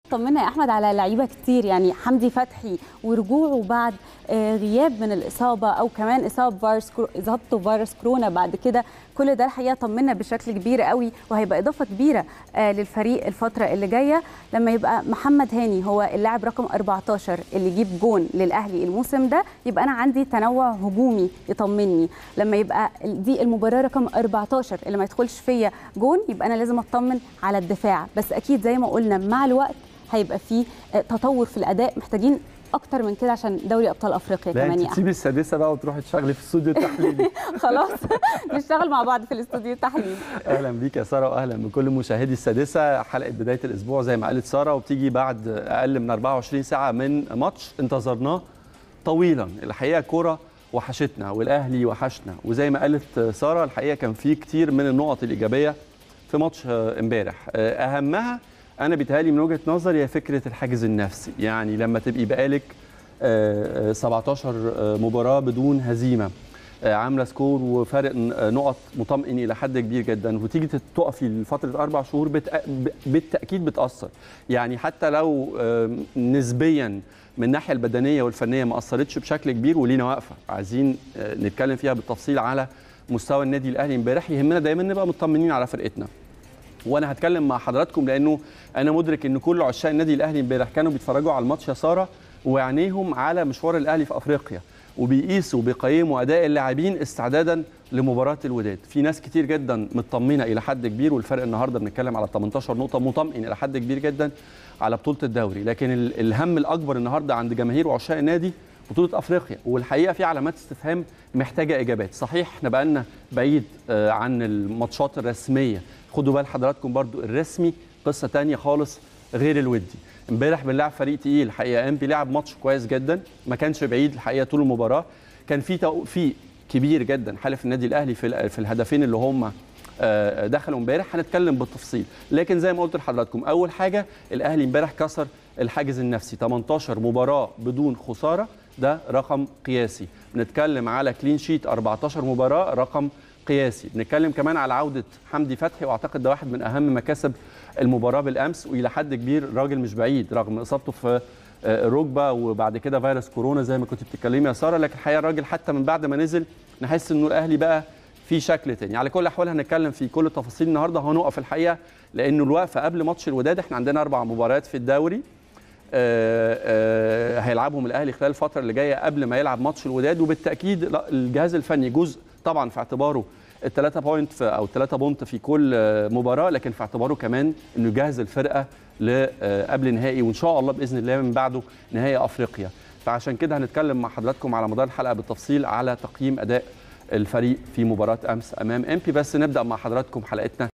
طمنا يا احمد على لعيبه كتير يعني حمدي فتحي ورجوعه بعد آه، غياب من الاصابه او كمان اصابه فيروس كرو- اصابته بفيروس كورونا بعد كده كل ده الحقيقه طمنا بشكل كبير قوي وهيبقى اضافه كبيره آه، للفريق الفتره اللي جايه لما يبقى محمد هاني هو اللاعب رقم 14 اللي يجيب جون للاهلي الموسم ده يبقى انا عندي تنوع هجومي يطمني لما يبقى دي المباراه رقم 14 اللي ما يدخلش فيا جون يبقى انا لازم اطمن على الدفاع بس اكيد زي ما قلنا مع الوقت هيبقى في آه، تطور في الاداء محتاجين اكتر من كده عشان دوري ابطال افريقيا لا كمان انت يا تسيبي السادسه بقى وتروحي تشتغلي في الاستوديو التحليلي أحمد. خلاص نشتغل مع بعض في الاستوديو التحليلي اهلا بيك يا ساره واهلا بكل مشاهدي السادسه حلقه بدايه الاسبوع زي ما قالت ساره وبتيجي بعد اقل من 24 ساعه من ماتش انتظرناه طويلا الحقيقه كوره وحشتنا والاهلي وحشنا وزي ما قالت ساره الحقيقه كان في كتير من النقط الايجابيه في ماتش آه، امبارح آه، اهمها انا بيتهيألي من وجهه نظري هي فكره الحاجز النفسي يعني لما تبقي بقالك آه، آه، 17 آه، مباراه بدون هزيمه آه، عامله سكور وفارق ن- نقط مطمئن الى حد كبير جدا وتيجي تقفي لفتره اربع شهور بتأ... ب- بالتاكيد بتاثر يعني حتى لو آه، نسبيا من الناحيه البدنيه والفنيه ما اثرتش بشكل كبير ولينا واقفه عايزين آه، نتكلم فيها بالتفصيل على مستوى النادي الاهلي امبارح يهمنا دايما نبقى مطمنين على فرقتنا وانا هتكلم مع حضراتكم لانه انا مدرك ان كل عشاق النادي الاهلي امبارح كانوا بيتفرجوا على الماتش يا ساره وعينيهم على مشوار الاهلي في افريقيا وبيقيسوا وبيقيموا اداء اللاعبين استعدادا لمباراه الوداد في ناس كتير جدا مطمنه الى حد كبير والفرق النهارده بنتكلم على 18 نقطه مطمئن الى حد كبير جدا على بطوله الدوري لكن ال- الهم الاكبر النهارده عند جماهير وعشاق النادي بطوله افريقيا والحقيقه في علامات استفهام محتاجه اجابات صحيح احنا بقالنا بعيد آه، عن الماتشات الرسميه خدوا بال حضراتكم برضو الرسمي قصه تانية خالص غير الودي امبارح بنلعب فريق تقيل الحقيقه امبي لعب ماتش كويس جدا ما كانش بعيد الحقيقه طول المباراه كان في توفيق كبير جدا حالف النادي الاهلي في ال- في الهدفين اللي هم آه، دخلوا امبارح هنتكلم بالتفصيل لكن زي ما قلت لحضراتكم اول حاجه الاهلي امبارح كسر الحاجز النفسي 18 مباراه بدون خساره ده رقم قياسي بنتكلم على كلين شيت 14 مباراه رقم قياسي بنتكلم كمان على عوده حمدي فتحي واعتقد ده واحد من اهم مكاسب المباراه بالامس والى حد كبير الراجل مش بعيد رغم اصابته في آه، الركبه وبعد كده فيروس كورونا زي ما كنت بتتكلمي يا ساره لكن الحقيقه الراجل حتى من بعد ما نزل نحس انه الاهلي بقى في شكل تاني على كل الاحوال هنتكلم في كل التفاصيل النهارده هنقف الحقيقه لانه الوقفه قبل ماتش الوداد احنا عندنا اربع مباريات في الدوري آه، آه، هيلعبهم الاهلي خلال الفتره اللي جايه قبل ما يلعب ماتش الوداد وبالتاكيد لا، الجهاز الفني جزء طبعا في اعتباره الثلاثه بوينت في او الثلاثه بونت في كل آه، مباراه لكن في اعتباره كمان انه يجهز الفرقه ل- آه، قبل نهائي وان شاء الله باذن الله من بعده نهائي افريقيا فعشان كده هنتكلم مع حضراتكم على مدار الحلقه بالتفصيل على تقييم اداء الفريق في مباراه امس امام امبي بس نبدا مع حضراتكم حلقتنا